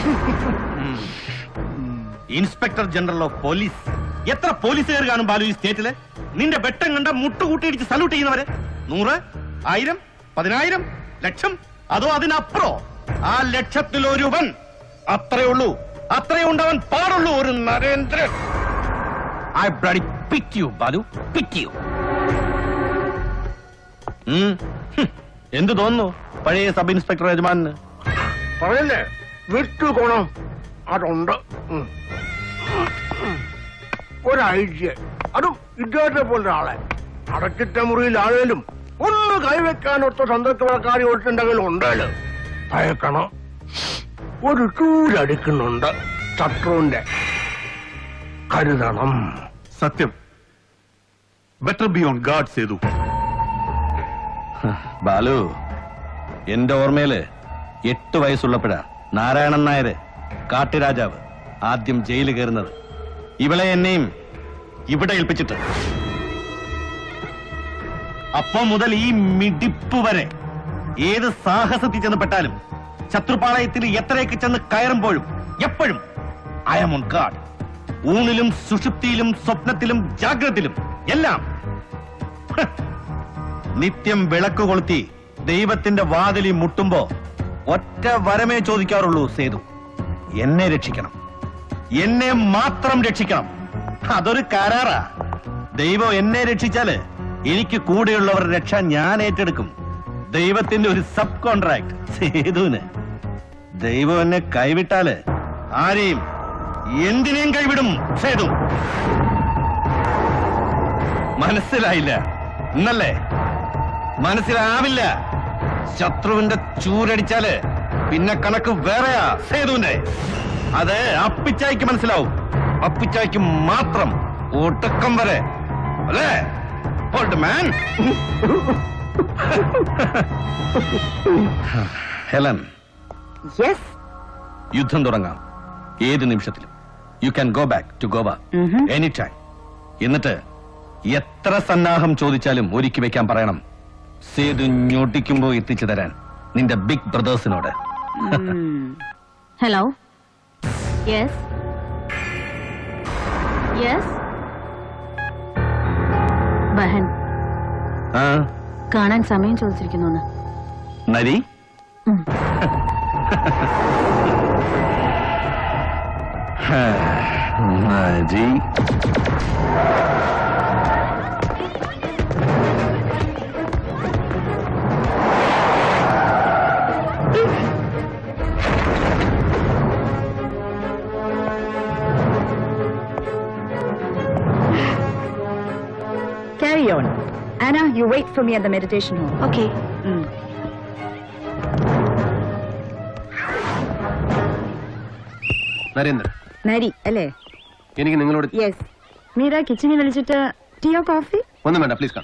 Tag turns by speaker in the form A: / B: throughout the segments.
A: Inspector general of police എത്ര പോലീസുകാർ കാണും ബാലു ഈ സ്റ്റേറ്റില് നിന്റെ വെട്ടം കണ്ട മുട്ടുകൂട്ടിയിടിച്ച് സല്യൂട്ട് ചെയ്യുന്നവരെ നൂറ് ആയിരം പതിനായിരം ലക്ഷം അതോ അതിനപ്പുറോ ആ ലക്ഷത്തിൽ ഒരുവൻ അത്രേ ഉള്ളൂ അത്രേ ഉണ്ടവൻ പാടുള്ളൂ ഒരു Narendran I bloody pity you Balu pity you എന്ത് തോന്നുന്നു പഴയ സബ് ഇൻസ്പെക്ടർ യജമാനന്
B: പറയല്ലേ വിട്ടു ഗുണം അതുണ്ട് ഉം. ഒരു ഐഡിയ അതും ഇദ്ദേഹത്തെ പോലെ ആളെ അടച്ചിട്ട മുറിയിൽ ആണേലും ഒന്ന് കൈവെക്കാനൊത്ത സന്തോഷക്കാരി ഒട്ടുണ്ടെങ്കിലും ഉണ്ടല്ലോ ഭയക്കണം ഒരു ചൂരടിക്കുന്നുണ്ട് ശത്രുവിന്റെ കരുതണം
C: സത്യം better be on guard Sethu
A: Balu എന്റെ ഓർമ്മയില് എട്ട് വയസ്സുള്ളപ്പോഴാ നാരായണൻ നായര് കാട്ടുരാജാവ് ആദ്യം ജയിലിൽ കയറുന്നത് ഇവളെ എന്നെയും ഇവിടെ ഏൽപ്പിച്ചിട്ട് അപ്പൊ മുതൽ ഈ മിടിപ്പ് വരെ ഏത് സാഹസത്തിൽ ചെന്ന് പെട്ടാലും ശത്രുപാളയത്തിൽ എത്രയൊക്കെ ചെന്ന് കയറുമ്പോഴും എപ്പോഴും ഐ ആം ഓൺ ഗാഡ് ഊണിലും സുഷുപ്തിയിലും സ്വപ്നത്തിലും ജാഗ്രതയിലും എല്ലാം ഹ്. നിത്യം വിളക്ക് കൊളുത്തി ദൈവത്തിന്റെ വാതിലി മുട്ടുമ്പോ ഒറ്റ വരമേ ചോദിക്കാറുള്ളൂ സേതു എന്നെ രക്ഷിക്കണം എന്നെ മാത്രം രക്ഷിക്കണം അതൊരു കരാറാ ദൈവം എന്നെ രക്ഷിച്ചാല് എനിക്ക് കൂടെയുള്ളവരുടെ രക്ഷ ഞാൻ ഏറ്റെടുക്കും ദൈവത്തിന്റെ ഒരു സബ് കോൺട്രാക്ട് സേതുവിന് ദൈവം എന്നെ കൈവിട്ടാല് ആരെയും എന്തിനേയും കൈവിടും സേതു മനസ്സിലായില്ല ഇന്നല്ലേ മനസ്സിലാവില്ല ശത്രുവിന്റെ ചൂരടിച്ചാല് പിന്നെ കണക്ക് വേറെയാ സേതുവിന്റെ അത് അപ്പിച്ചായിക്ക് മനസ്സിലാവും അപ്പിച്ചായിക്ക് മാത്രം ഒട്ടക്കം വരെ അല്ലേ ഓൾഡ് മാൻ ഹെലൻ
D: യെസ്
A: യുദ്ധം തുടങ്ങാം ഏത് നിമിഷത്തിലും you can go back to Goa any time എന്നിട്ട് എത്ര സന്നാഹം ചോദിച്ചാലും ഒരുക്കി വെക്കാൻ പറയണം സേതു ഞൊട്ടിക്കുമ്പോ എത്തിച്ചു തരാൻ നിന്റെ ബിഗ് ബ്രദേഴ്സിനോട്
D: ഹലോ യെസ് യെസ് ബഹൻ
A: ആ
D: കാണാൻ സമയം ചോദിച്ചിരിക്കുന്നു
A: നരി നരി
D: Carry on. Anna, you wait for me at the meditation hall. Okay.
E: Narendran
D: നരി അല്ലേ
E: എനിക്ക് നിങ്ങളോട്
D: യെസ് മീര കിച്ചണിൽ വിളിച്ചിട്ട് ടീയോ കോഫി
E: ഒന്നും വേണ്ട please come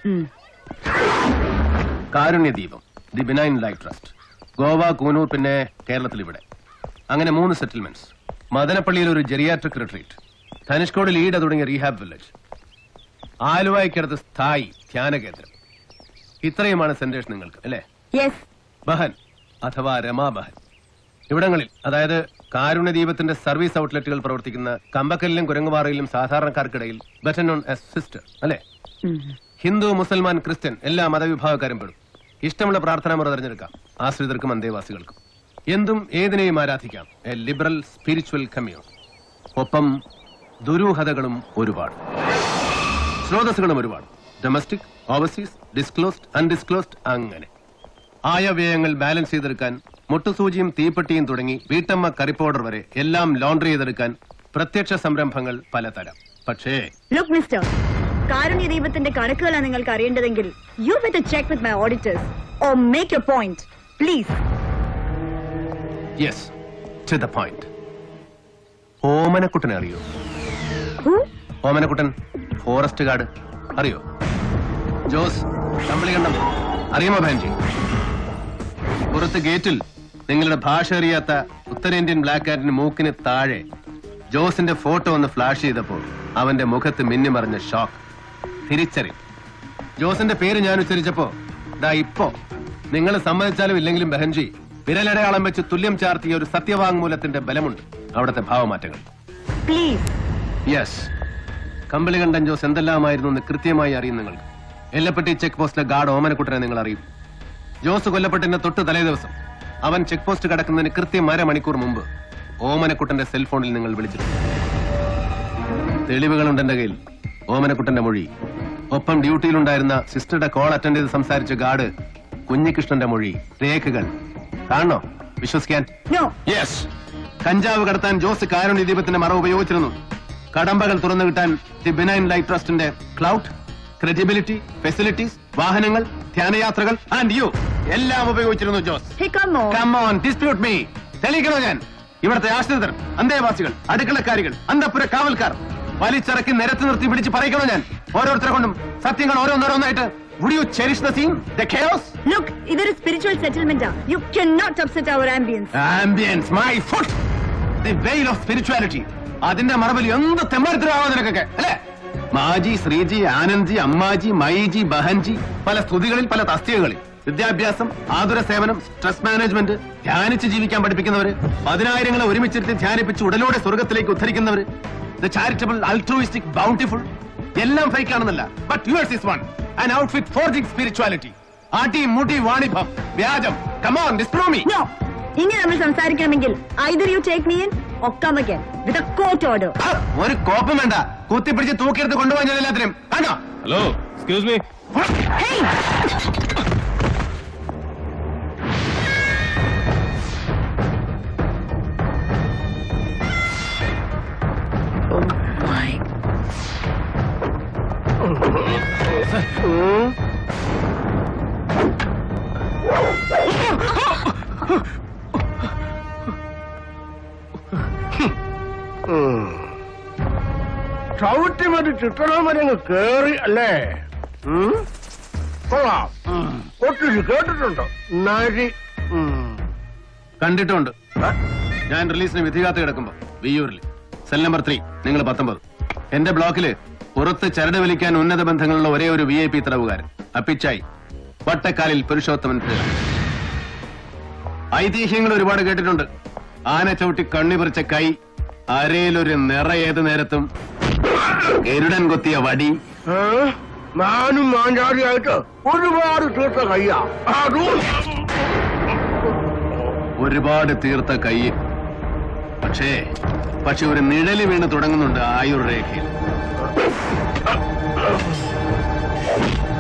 E: Karunya Deepam the benign life trust Goa Coonoor പിന്നെ കേരളത്തിൽ ഇവിടെ അങ്ങനെ മൂന്ന് സെറ്റിൽമെന്റ്സ് മദനപ്പള്ളിയിൽ ഒരു ജെറിയാട്രിക് റിട്രീറ്റ് ധനുഷ്കോടിൽ ഈട തുടങ്ങിയ റീഹാബ് വില്ലേജ് ആലുവായ്ക്കടുത്ത് സ്ഥായി ധ്യാന കേന്ദ്രം ഇത്രയുമാണ് സെന്റേഴ്സ് നിങ്ങൾക്ക് അല്ലേ
D: യെസ്
E: ബഹൻ അഥവാ രമാ ബഹൻ ഇവിടങ്ങളിൽ അതായത് കാരുണ്യദീപത്തിന്റെ സർവീസ് ഔട്ട്ലെറ്റുകൾ പ്രവർത്തിക്കുന്ന കമ്പക്കലിലും കുരങ്ങുപാറയിലും സാധാരണക്കാർക്കിടയിൽ ബെറ്റർ നോൺ ആസ് സിസ്റ്റർ അല്ലേ ഹിന്ദു മുസൽമാൻ ക്രിസ്ത്യൻ എല്ലാ മതവിഭാഗക്കാരും പെടും ഇഷ്ടമുള്ള പ്രാർത്ഥനാ മുറ തിരഞ്ഞെടുക്കാം ആശ്രിതർക്കും അന്തേവാസികൾക്കും എന്തും ഏതിനെയും ആരാധിക്കാം എ ലിബറൽ സ്പിരിച്വൽ കമ്മ്യൂൺ ഒപ്പം ദുരൂഹതകളും ഒരുപാട് സ്രോതസ്സുകളും ഒരുപാട് ഡൊമസ്റ്റിക് ഓവർസീസ് ഡിസ്ക്ലോസ്ഡ് അൺഡിസ്ക്ലോസ്ഡ് അങ്ങനെ ആയവ്യയങ്ങൾ ബാലൻസ് ചെയ്തെടുക്കാൻ മുട്ടുസൂചിയും തീപ്പെട്ടിയും തുടങ്ങി വീട്ടമ്മ കറി പൗഡർ വരെ എല്ലാം ലോണ്ടറി ചെയ്തെടുക്കാൻ പ്രത്യക്ഷ സംരംഭങ്ങൾ പലതരം പക്ഷേ
D: ലുക്ക് മിസ്റ്റർ കാരുണ്യ ദീപത്തിന്റെ കണക്കുകളാണ് നിങ്ങൾക്ക് അറിയേണ്ടതെങ്കിൽ you better check with my auditors or make your point please
E: yes to the point ഓമനക്കുട്ടനെ അറിയോ ഓമനക്കുട്ടൻ ഫോറസ്റ്റ് ഗാർഡ് അറിയോ ജോസ് കമ്പളികണ്ണം അറിയാമോ ഭാൻജി പുറത്ത് ഗേറ്റിൽ നിങ്ങളുടെ ഭാഷ അറിയാത്ത ഉത്തരേന്ത്യൻ ബ്ലാക്ക് കാറ്റിന് മൂക്കിന് താഴെ ജോസിന്റെ ഫോട്ടോ ഒന്ന് ഫ്ലാഷ് ചെയ്തപ്പോൾ അവന്റെ മുഖത്ത് മിന്നിമറിഞ്ഞ ഷോക്ക് തിരിച്ചറിയും ജോസിന്റെ പേര് ഞാൻ ഉച്ചരിച്ചപ്പോ ദാ ഇപ്പോ നിങ്ങൾ സമ്മതിച്ചാലും ഇല്ലെങ്കിലും ബഹൻജി വിരലടയാളം വെച്ച് തുല്യം ചാർത്തിയ ഒരു സത്യവാങ്മൂലത്തിന്റെ ബലമുണ്ട് അവിടുത്തെ ഭാവമാറ്റങ്ങൾ
D: പ്ലീസ്
E: യെസ് കമ്പളികണ്ഠൻ ജോസ് എന്തെല്ലാമായിരുന്നു എന്ന് കൃത്യമായി അറിയും നിങ്ങൾക്ക് എല്ലപ്പെട്ടി ചെക്ക് പോസ്റ്റിലെ ഗാർഡ് ഓമനക്കുട്ടനെ നിങ്ങൾ അറിയും ജോസ് കൊല്ലപ്പെട്ടതിന്റെ തൊട്ട് തലേ ദിവസം അവൻ ചെക്ക് പോസ്റ്റ് കടക്കുന്നതിന് കൃത്യം അരമണിക്കൂർ മുമ്പ് ഓമനക്കുട്ടന്റെ സെൽഫോണിൽ നിങ്ങൾ വിളിച്ചിരുന്നു തെളിവുകളുണ്ട് എന്റെ കയ്യിൽ ഓമനക്കുട്ടന്റെ മൊഴി ഒപ്പം ഡ്യൂട്ടിയിലുണ്ടായിരുന്ന സിസ്റ്ററുടെ കോൾ അറ്റൻഡ് ചെയ്ത് സംസാരിച്ച ഗാർഡ് കുഞ്ഞികൃഷ്ണന്റെ മൊഴി രേഖകൾ കാണണോ വിശ്വസിക്കാൻ
D: നോ
E: യെസ് കഞ്ചാവ് കടത്താൻ ജോസ് കാരുണ്യ ദീപത്തിന്റെ മറ ഉപയോഗിച്ചിരുന്നു കടമ്പകൾ തുറന്നു കിട്ടാൻ ദി ബിനൈൻ ലൈഫ് ട്രസ്റ്റിന്റെ ക്ലൗഡ് ക്രെഡിബിലിറ്റി ഫെസിലിറ്റീസ് വാഹനങ്ങൾ ധ്യാനയാത്രകൾ ആൻഡ് യു എല്ലാം ഉപയോഗിച്ചിരുന്നു Jose
D: hey come on
E: Come on, dispute me. തെളിയിക്കണോ ഞാൻ ഇവിടുത്തെ ആശ്രിതർ അന്തേവാസികൾ അടുക്കളക്കാരികൾ അന്തപ്പുര കാവൽക്കാർ വലിച്ചിറക്കി നിരത്തി നിർത്തി പിടിച്ച് പറയിക്കണോ ഞാൻ ഓരോരുത്തരെ കൊണ്ടും സത്യങ്ങൾ ഓരോന്നോരോന്നായിട്ട് would you cherish the scene the chaos
D: look ഇതൊരു spiritual settlement you can not upset our ambience
E: ambience my food the veil of spirituality അതിന്റെ മറവിൽ എന്ത് തെമ്മാരത്തിലാവാ നിനക്കൊക്കെ അല്ലേ മാജി ശ്രീജി ആനന്ദ്ജി അമ്മാജി മൈജി ബഹൻജി പല സ്തുതികളിൽ പല തസ്തികകളിൽ വിദ്യാഭ്യാസം ആതുര സേവനം സ്ട്രെസ് മാനേജ്മെന്റ് ധ്യാനിച്ച് ജീവിക്കാൻ പഠിപ്പിക്കുന്നവര് പതിനായിരങ്ങളെ ഒരുമിച്ചിരുത്തി ധ്യാനിപ്പിച്ച് ഉടലോടെ സ്വർഗത്തിലേക്ക് ഉദ്ധരിക്കുന്നവര് ദ ചാരിറ്റബിൾ അൾട്രോയിസ്റ്റിക് ബൗണ്ടിഫുൾ എല്ലാം ഫേക്ക് ആണെന്നല്ല but yours is one an outfit forging spirituality ആട്ടി മുടി വാണിഭം വ്യാജം കമോൺ ഡിസ്പ്രോ മീ
D: നോ ഇങ്ങനെ നമ്മൾ സംസാരിക്കണമെങ്കിൽ either you take me in or come again with a court order
E: ആ, ഒരു കോപ്പം വേണ്ട കുത്തിപ്പിടിച്ച് തൂക്കിയെടുത്ത് കൊണ്ടുപോകാൻ ഞാൻ എല്ലാത്തിനും കണ്ടോ
A: ഹലോ എക്സ്ക്യൂസ് മീ
D: hey
B: ചവിട്ടി മതി ചിത്രം വരെ അങ്ങ് കേറി അല്ലേ ഉം? കൊള്ളാം ഒത്തിരി കേട്ടിട്ടുണ്ടോ നരി ഉം.
E: കണ്ടിട്ടുണ്ട് ഞാൻ റിലീസിന് വിധികാത്ത് കിടക്കുമ്പോ വിയൂരിൽ സെൽ നമ്പർ ത്രീ നിങ്ങൾ പത്തൊമ്പത് എന്റെ ബ്ലോക്കില് പുറത്ത് ചരട് വലിക്കാൻ ഉന്നത ബന്ധങ്ങളുള്ള ഒരേ ഒരു വി ഐ പി തടവുകാരൻ അപ്പിച്ചായി വട്ടക്കാലിൽ പുരുഷോത്തമൻ പിള്ള ഐതിഹ്യങ്ങൾ ഒരുപാട് കേട്ടിട്ടുണ്ട് ആന ചവിട്ടി കണ്ണി പറിച്ച കൈ അരയിലൊരു നിറ ഏത് നേരത്തും ഗരുഡൻ കൊത്തിയ വടി
B: ഏ? ഞാനും മാഞ്ചാടിയായിട്ട് ഒരുപാട് തീർത്ത കയ്യാ അതും
E: ഒരുപാട് തീർത്ത കൈ പക്ഷേ പക്ഷെ ഒരു നിഴല് വീണ് തുടങ്ങുന്നുണ്ട് ആയുർ രേഖയിൽ